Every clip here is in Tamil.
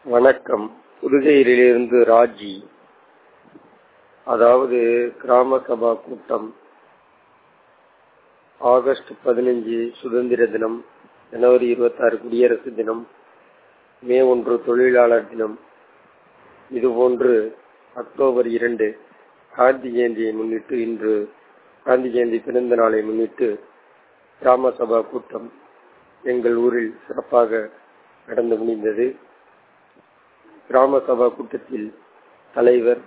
வணக்கம் புதுகையிலிருந்து ராஜி அதாவது கிராம சபா கூட்டம் ஆகஸ்ட் பதினஞ்சு சுதந்திர தினம் ஜனவரி இருபத்தி ஆறு குடியரசு தினம் மே ஒன்று தொழிலாளர் தினம் இதுபோன்று அக்டோபர் இரண்டு காந்தி ஜெயந்தியை முன்னிட்டு இன்று காந்தி ஜெயந்தி பிறந்த நாளை முன்னிட்டு கிராம சபா கூட்டம் எங்கள் ஊரில் சிறப்பாக நடந்து முடிந்தது கிராம சபா கூட்டத்தில் தலைவர்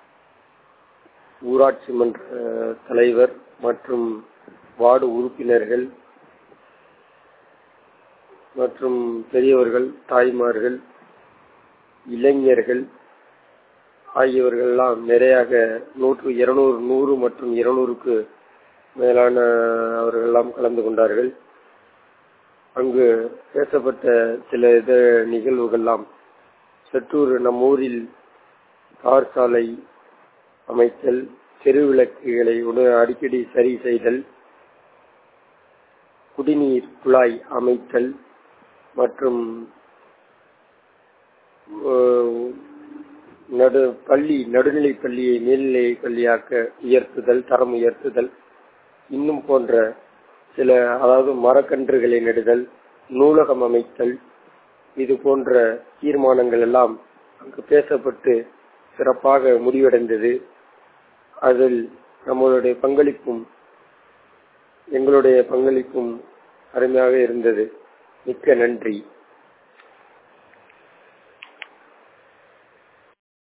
ஊராட்சி மன்ற தலைவர் மற்றும் வார்டு உறுப்பினர்கள் மற்றும் பெரியவர்கள் தாய்மார்கள் இளைஞர்கள் ஆகியவர்கள் எல்லாம் நிறையாக நூற்று இருநூறு நூறு மற்றும் இருநூறுக்கு மேலான அவர்கள் எல்லாம் கலந்து கொண்டார்கள் அங்கு பேசப்பட்ட சில இத நிகழ்வுகள்லாம் செட்டூர் நம் ஊரில் தார் சாலை அமைத்தல் தெருவிளக்குகளை அடிக்கடி சரி செய்தல் குடிநீர் குழாய் அமைத்தல் மற்றும் நடு பள்ளி நடுநிலை பள்ளியை மேல்நிலை பள்ளியாக்க உயர்த்துதல் தரம் உயர்த்துதல் இன்னும் போன்ற சில அதாவது மரக்கன்றுகளை நடுதல் நூலகம் அமைத்தல் இது போன்ற தீர்மானங்கள் எல்லாம் அங்கு பேசப்பட்டு சிறப்பாக முடிவடைந்தது அதில் நம்மளுடைய பங்களிப்பும் எங்களுடைய பங்களிப்பும் அருமையாக இருந்தது மிக்க நன்றி